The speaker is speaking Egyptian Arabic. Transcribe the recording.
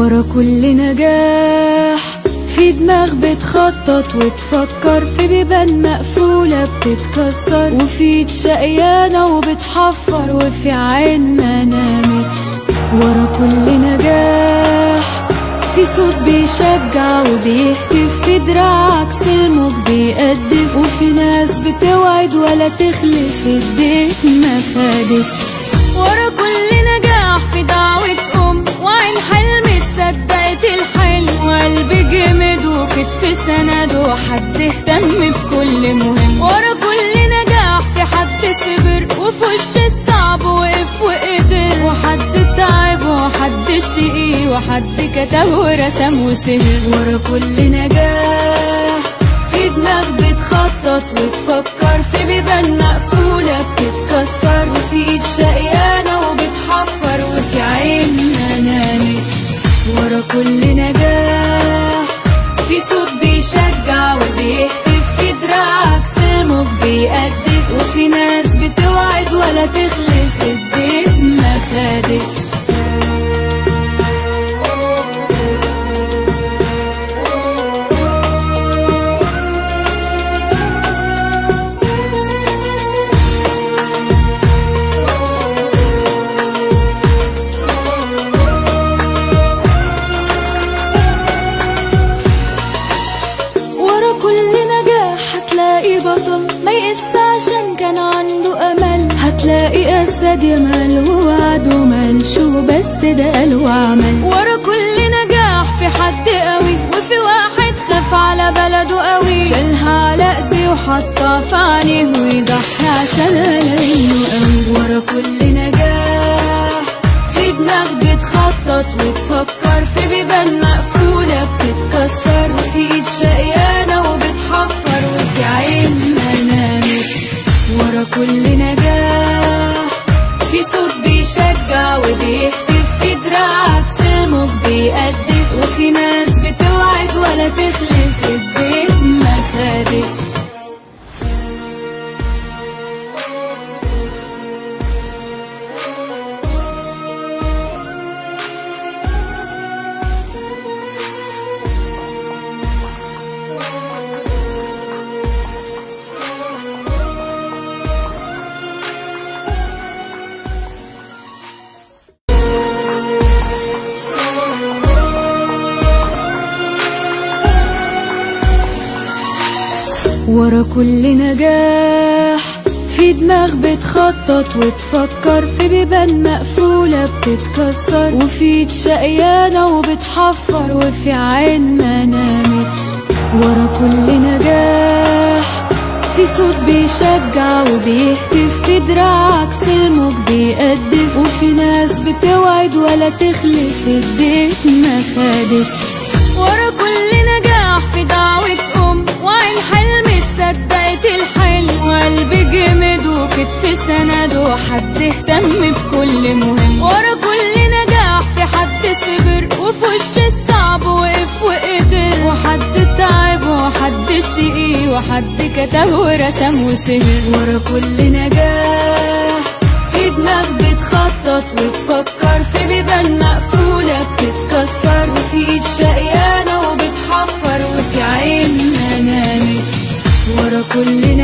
ورا كل نجاح في دماغ بتخطط وتفكر في بيبان مقفولة بتتكسر وفي ايد شقيانة وبتحفر وفي عين ما نامتش ورا كل نجاح في صوت بيشجع وبيهتف في دراع عكس الموج بيقدف وفي ناس بتوعد ولا تخلف الديك ما خدتش ورا كل نجاح في دعوة أم وعين حلم تصدقت الحلم وقلب جمد وكتف سند وحد اهتم بكل مهم ورا كل نجاح في حد صبر وفي وش الصعب وقف وقدر وحد تعب وحد شقي وحد كتب ورسم وسهر ورا كل نجاح في دماغ بتخطط وتفكر في بيبان مقفولة بتتكسر وفي ايد شقيانة وبتحفر وفي عين ما نامت ورا كل نجاح في صوت بيشجع وبيهتف في دراعك سمك بيقدف وفي ناس بتوعد ولا تخلف الديك ما خدتش ورا كل نجاح هتلاقي بطل ما يقس عشان كان عنده امل هتلاقي اسد يمل ووعد وملش وبس ده قال وعمل ورا كل نجاح في حد قوي وفي واحد خاف على بلده قوي شالها على ايديه وحطها في عينيه ويضحي عشان قليله قوي ورا كل نجاح في دماغ بتخطط وتفكر في بيبان مقفولة بتتكسر وفي ايد شقيانة وبتحفر وفي عين ما نامت ورا كل نجاح في صوت بيشجع وبيهتف في دراعك سمك بيقدف وفي ناس بتوعد ولا تخلف البيت ما خدتش ورا كل نجاح في دماغ بتخطط وتفكر في بيبان مقفولة بتتكسر وفي ايد شقيانة وبتحفر وفي عين ما نامتش ورا كل نجاح في صوت بيشجع وبيهتف في دراعك سلمك بيقدف وفي ناس بتوعد ولا تخلف الديك ما خدتش ورا كل نجاح في دعوة أم وعين حلم تصدقت الحلم وقلب جمد وكتف سند وحد اهتم بكل مهم ورا كل نجاح في حد صبر وفي وش الصعب وقف وقدر وحد تعب وحد شقي وحد كتب ورسم وسهر ورا كل نجاح في دماغ بتخطط وتفكر في بيبان مقفولة بتتكسر وفي ايد شقيانة وبتحفر وفي عين ما نامت ورا كل